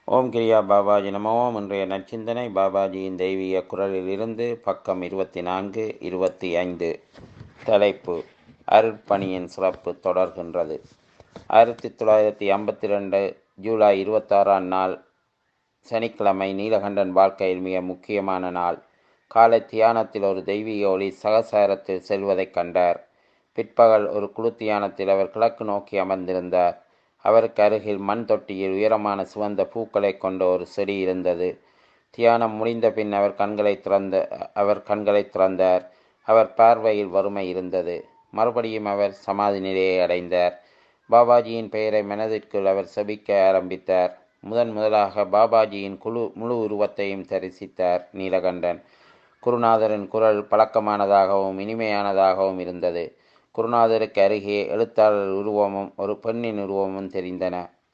ஓம் கிரியா பாபாஜி நமோ இன்றைய நற்சிந்தனை பாபாஜியின் தெய்வீக குரலிலிருந்து பக்கம் இருபத்தி நான்கு இருபத்தி ஐந்து தலைப்பு அருட்பணியின் சிறப்பு தொடர்கின்றது ஆயிரத்தி தொள்ளாயிரத்தி ஐம்பத்தி ரெண்டு ஜூலை இருபத்தாறாம் நாள் சனிக்கிழமை நீலகண்டன் வாழ்க்கையில் மிக முக்கியமான நாள் காலை தியானத்தில் ஒரு தெய்வீக ஒளி சகசாரத்தில் செல்வதைக் கண்டார் பிற்பகல் ஒரு குழு தியானத்தில் அவர் கிழக்கு நோக்கி அமர்ந்திருந்தார் அவருக்கு அருகில் மண் தொட்டியில் உயரமான சிவந்த பூக்களை கொண்ட ஒரு செடி இருந்தது தியானம் முடிந்த பின் அவர் கண்களை திறந்த அவர் கண்களை திறந்தார் அவர் பார்வையில் வறுமை இருந்தது மறுபடியும் அவர் சமாதி நிலையை அடைந்தார் பாபாஜியின் பெயரை மனதிற்குள் அவர் செபிக்க ஆரம்பித்தார் முதன் முதலாக பாபாஜியின் குழு முழு உருவத்தையும் தரிசித்தார் நீலகண்டன் குருநாதரின் குரல் பழக்கமானதாகவும் இனிமையானதாகவும் இருந்தது குருநாதருக்கு அருகே எழுத்தாளர் உருவமும் ஒரு பெண்ணின் உருவமும் தெரிந்தன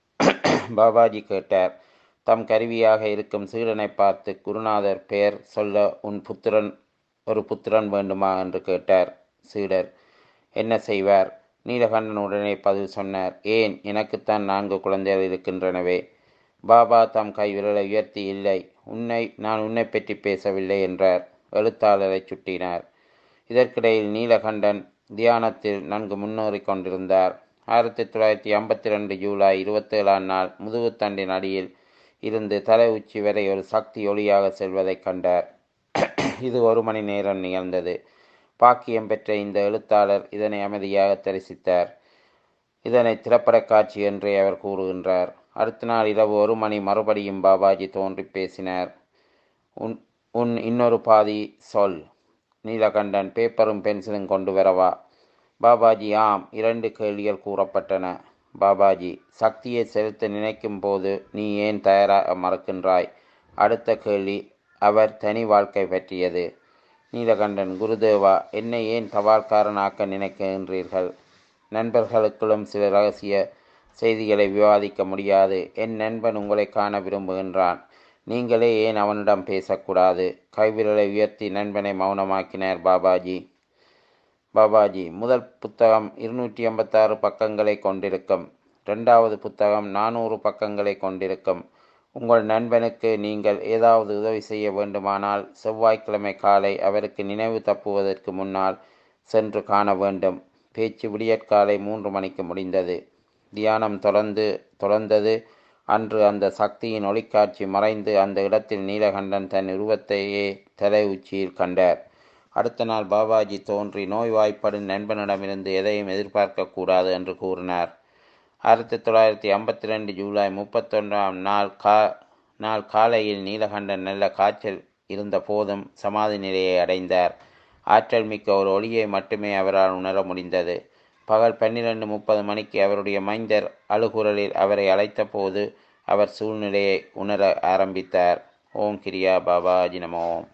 பாபாஜி கேட்டார் தம் கருவியாக இருக்கும் சீடனை பார்த்து குருநாதர் பெயர் சொல்ல உன் புத்திரன் ஒரு புத்திரன் வேண்டுமா என்று கேட்டார் சீடர் என்ன செய்வார் நீலகண்டன் உடனே பதில் சொன்னார் ஏன் எனக்குத்தான் நான்கு குழந்தைகள் இருக்கின்றனவே பாபா தம் கைவிரலை உயர்த்தி இல்லை உன்னை நான் உன்னை பற்றி பேசவில்லை என்றார் எழுத்தாளரை சுட்டினார் இதற்கிடையில் நீலகண்டன் தியானத்தில் நன்கு முன்னேறி கொண்டிருந்தார் ஆயிரத்தி தொள்ளாயிரத்தி ஐம்பத்தி ரெண்டு ஜூலை இருபத்தேழாம் நாள் முதுகுத்தண்டின் அடியில் இருந்து தலை உச்சி வரை ஒரு சக்தி ஒளியாக செல்வதைக் கண்டார் இது ஒரு மணி நேரம் நிகழ்ந்தது பாக்கியம் பெற்ற இந்த எழுத்தாளர் இதனை அமைதியாக தரிசித்தார் இதனை திரைப்பட காட்சி என்றே அவர் கூறுகின்றார் அடுத்த நாள் இரவு ஒரு மணி மறுபடியும் பாபாஜி தோன்றி பேசினார் உன் உன் இன்னொரு பாதி சொல் நீலகண்டன் பேப்பரும் பென்சிலும் கொண்டு வரவா பாபாஜி ஆம் இரண்டு கேள்விகள் கூறப்பட்டன பாபாஜி சக்தியை செலுத்த நினைக்கும் போது நீ ஏன் தயாராக மறக்கின்றாய் அடுத்த கேள்வி அவர் தனி வாழ்க்கை பற்றியது நீலகண்டன் குருதேவா என்னை ஏன் தபால்காரனாக்க நினைக்கின்றீர்கள் நண்பர்களுக்குள்ளும் சில ரகசிய செய்திகளை விவாதிக்க முடியாது என் நண்பன் உங்களை காண விரும்புகின்றான் நீங்களே ஏன் அவனிடம் பேசக்கூடாது கைவிரலை உயர்த்தி நண்பனை மௌனமாக்கினார் பாபாஜி பாபாஜி முதல் புத்தகம் இருநூற்றி ஐம்பத்தாறு பக்கங்களை கொண்டிருக்கும் ரெண்டாவது புத்தகம் நானூறு பக்கங்களை கொண்டிருக்கும் உங்கள் நண்பனுக்கு நீங்கள் ஏதாவது உதவி செய்ய வேண்டுமானால் செவ்வாய்க்கிழமை காலை அவருக்கு நினைவு தப்புவதற்கு முன்னால் சென்று காண வேண்டும் பேச்சு விடியற்காலை மூன்று மணிக்கு முடிந்தது தியானம் தொடர்ந்து தொடர்ந்தது அன்று அந்த சக்தியின் ஒளிக்காட்சி மறைந்து அந்த இடத்தில் நீலகண்டன் தன் உருவத்தையே தலை உச்சியில் கண்டார் அடுத்த நாள் பாபாஜி தோன்றி நோய்வாய்ப்படும் நண்பனிடமிருந்து எதையும் எதிர்பார்க்கக்கூடாது என்று கூறினார் ஆயிரத்தி தொள்ளாயிரத்தி ஐம்பத்தி ரெண்டு ஜூலை முப்பத்தொன்றாம் நாள் கா நாள் காலையில் நீலகண்டன் நல்ல காய்ச்சல் இருந்த போதும் சமாதி நிலையை அடைந்தார் ஆற்றல் மிக்க ஒரு ஒளியை மட்டுமே அவரால் உணர முடிந்தது பகல் பன்னிரண்டு முப்பது மணிக்கு அவருடைய மைந்தர் அழுகுரலில் அவரை அழைத்த போது அவர் சூழ்நிலையை உணர ஆரம்பித்தார் ஓம் கிரியா பாபாஜி நமோ